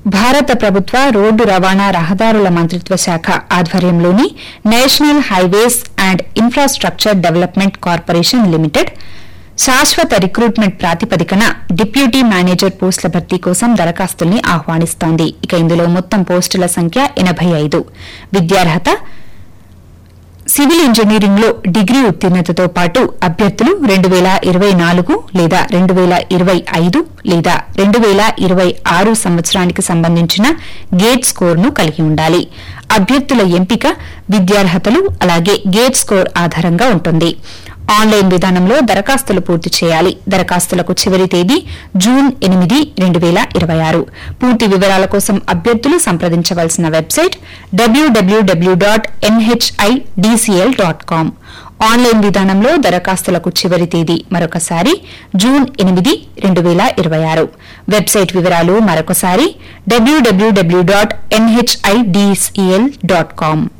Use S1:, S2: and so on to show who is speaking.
S1: భారత ప్రభుత్వ రోడ్డు రవాణా రహదారుల మంత్రిత్వ శాఖ ఆధ్వర్యంలోని national highways and infrastructure development corporation limited శాశ్వత రిక్రూట్మెంట్ ప్రాతిపదికన డిప్యూటీ మేనేజర్ పోస్టుల భర్తీ కోసం దరఖాస్తుల్ని ఆహ్వానిస్తోంది ఇక ఇందులో మొత్తం పోస్టుల సంఖ్య ఎనబై ఐదు విద్యార్హత సివిల్ ఇంజనీరింగ్ లో డిగ్రీ ఉత్తీర్ణతతో పాటు అభ్యర్థులు రెండు వేల ఇరవై నాలుగు లేదా రెండు వేల ఇరవై ఐదు లేదా రెండు వేల ఇరవై ఆరు సంవత్సరానికి సంబంధించిన గేట్ స్కోర్ ను కలిగి ఉండాలి అభ్యర్థుల ఎంపిక విద్యార్హతలు అలాగే గేట్ స్కోర్ ఆధారంగా ఉంటుంది ఆన్లైన్ విధానంలో దరఖాస్తులు పూర్తి చేయాలి దరఖాస్తులకు చివరి తేదీ జూన్ ఎనిమిది రెండు వేల ఇరవై ఆరు పూర్తి వివరాల కోసం అభ్యర్థులు సంప్రదించవలసిన website W W W dot NHIDCL dot com online విధానంలో దరఖాస్తులకు చివరి తేదీ మరొకసారి జూన్ ఎనిమిది రెండు వేల ఇరవై ఆరు వెబ్సైట్ వివరాలు మరొకసారి W W W dot NHIDCL dot com